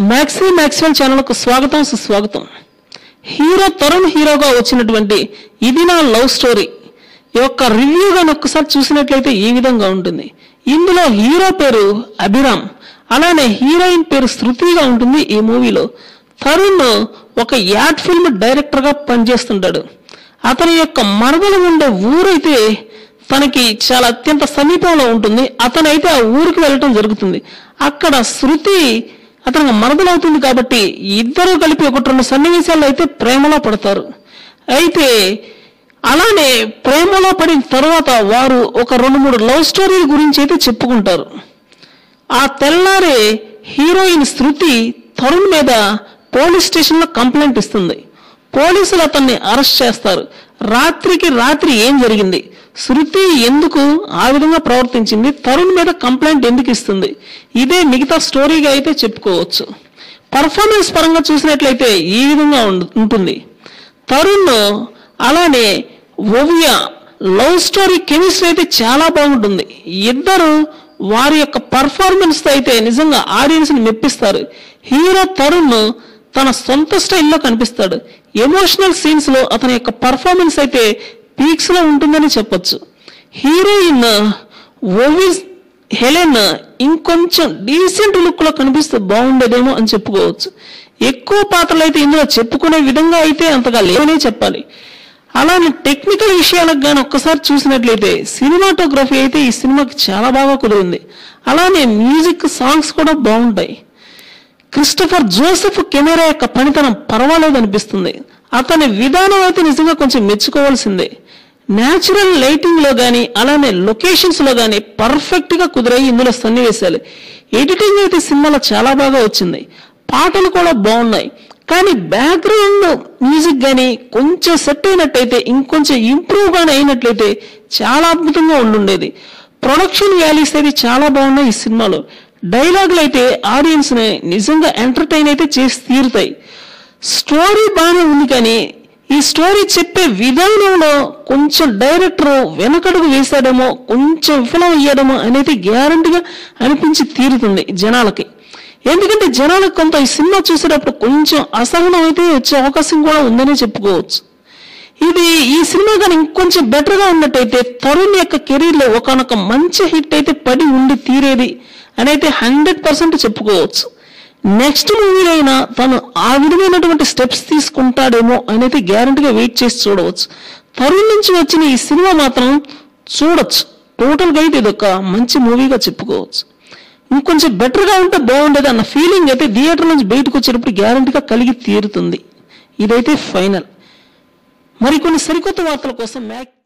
maxi Maxwell ఛానల్కు స్వాగతం సుస్వాగతం హీరో తరుణ్ హీరోగా వచ్చినటువంటి ఇది నా లవ్ స్టోరీ ఈ యొక్క రివ్యూగా ఒక్కసారి చూసినట్లయితే ఈ విధంగా ఉంటుంది ఇందులో హీరో పేరు అభిరామ్ అలానే హీరోయిన్ పేరు శృతిగా ఉంటుంది ఈ మూవీలో తరుణ్ ఒక యాడ్ ఫిల్మ్ డైరెక్టర్ గా పనిచేస్తుంటాడు అతని యొక్క మరదలు ఉండే ఊరైతే తనకి చాలా అత్యంత సమీపంలో ఉంటుంది అతనైతే ఆ ఊరికి వెళ్ళటం జరుగుతుంది అక్కడ శృతి అతనికి మరదలవుతుంది కాబట్టి ఇద్దరు కలిపి ఒకటి రెండు సన్నివేశాల్లో అయితే ప్రేమలో పడతారు అయితే అలానే ప్రేమలో పడిన తర్వాత వారు ఒక రెండు మూడు లవ్ స్టోరీల గురించి అయితే చెప్పుకుంటారు ఆ తెల్లారే హీరోయిన్ శృతి తరుణ్ మీద పోలీస్ స్టేషన్లో కంప్లైంట్ ఇస్తుంది పోలీసులు అతన్ని అరెస్ట్ చేస్తారు రాత్రికి రాత్రి ఏం జరిగింది శృతి ఎందుకు ఆ విధంగా ప్రవర్తించింది తరుణ్ మీద కంప్లైంట్ ఎందుకు ఇస్తుంది ఇదే మిగతా స్టోరీగా అయితే చెప్పుకోవచ్చు పర్ఫార్మెన్స్ పరంగా చూసినట్లయితే ఈ విధంగా ఉండు- ఉంటుంది తరుణ్ అలానే ఓవియ లవ్ స్టోరీ కెమిస్ట్రీ అయితే చాలా బాగుంటుంది ఇద్దరు వారి యొక్క పర్ఫార్మెన్స్ తో అయితే నిజంగా ఆడియన్స్ ని మెప్పిస్తారు హీరో తరుణ్ తన సొంత స్టైల్లో కనిపిస్తాడు ఎమోషనల్ సీన్స్ లో అతని యొక్క పర్ఫార్మెన్స్ అయితే పీక్స్ లో ఉంటుందని చెప్పొచ్చు హీరోయిన్ ఓవి హెలెన్ ఇంకొంచెం డీసెంట్ లుక్ లో కనిపిస్తే బాగుండేదేమో అని చెప్పుకోవచ్చు ఎక్కువ పాత్రలు అయితే ఇందులో చెప్పుకునే విధంగా అయితే అంతగా లేవనే చెప్పాలి అలానే టెక్నికల్ విషయాలకు కానీ ఒక్కసారి చూసినట్లయితే సినిమాటోగ్రఫీ అయితే ఈ సినిమాకి చాలా బాగా కుదిరింది అలానే మ్యూజిక్ సాంగ్స్ కూడా బాగుంటాయి క్రిస్టఫర్ జోసెఫ్ కెమెరా యొక్క పనితనం పర్వాలేదు అనిపిస్తుంది అతని విధానం అయితే నిజంగా కొంచెం మెచ్చుకోవాల్సిందే న్యాచురల్ లైటింగ్ లో గానీ అలానే లొకేషన్స్ లో గానీ పర్ఫెక్ట్ గా కుదిరాయి ఇందులో సన్నివేశాలు ఎడిటింగ్ అయితే సినిమాలో చాలా బాగా వచ్చింది పాటలు కూడా బాగున్నాయి కానీ బ్యాక్గ్రౌండ్ మ్యూజిక్ గానీ కొంచెం సెట్ అయినట్టయితే ఇంకొంచెం ఇంప్రూవ్ గానీ అయినట్లయితే చాలా అద్భుతంగా ఉండుండేది ప్రొడక్షన్ వాల్యూస్ అయితే చాలా బాగున్నాయి ఈ సినిమాలో డైలాగులు అయితే ఆడియన్స్ ని నిజంగా ఎంటర్టైన్ అయితే చేసి తీరుతాయి స్టోరీ బాగానే ఉంది కానీ ఈ స్టోరీ చెప్పే విధానంలో కొంచెం డైరెక్టర్ వెనకడుగు వేశాడేమో కొంచెం విఫలం అయ్యాడేమో అనేది గ్యారంటీగా అనిపించి తీరుతుంది జనాలకి ఎందుకంటే జనాలకు కొంత ఈ సినిమా చూసేటప్పుడు కొంచెం అసహనం అయితే వచ్చే అవకాశం కూడా ఉందని చెప్పుకోవచ్చు ఇది ఈ సినిమా కానీ ఇంకొంచెం బెటర్ గా ఉన్నట్టయితే తరుణ్ యొక్క కెరీర్ లో ఒకనొక మంచి హిట్ అయితే పడి ఉండి తీరేది అని అయితే హండ్రెడ్ పర్సెంట్ చెప్పుకోవచ్చు నెక్స్ట్ మూవీలో అయినా తను ఆ విధమైనటువంటి స్టెప్స్ తీసుకుంటాడేమో అనేది గ్యారంటీగా వెయిట్ చేసి చూడవచ్చు తరుణ్ నుంచి వచ్చిన ఈ సినిమా మాత్రం చూడొచ్చు టోటల్ గా అయితే ఇది ఒక మంచి మూవీగా చెప్పుకోవచ్చు ఇంకొంచెం బెటర్ గా ఉంటే బాగుండేది అన్న ఫీలింగ్ అయితే థియేటర్ నుంచి బయటకు వచ్చేటప్పుడు గ్యారంటీగా కలిగి తీరుతుంది ఇదైతే ఫైనల్ మరికొన్ని సరికొత్త వార్తల కోసం మ్యాక్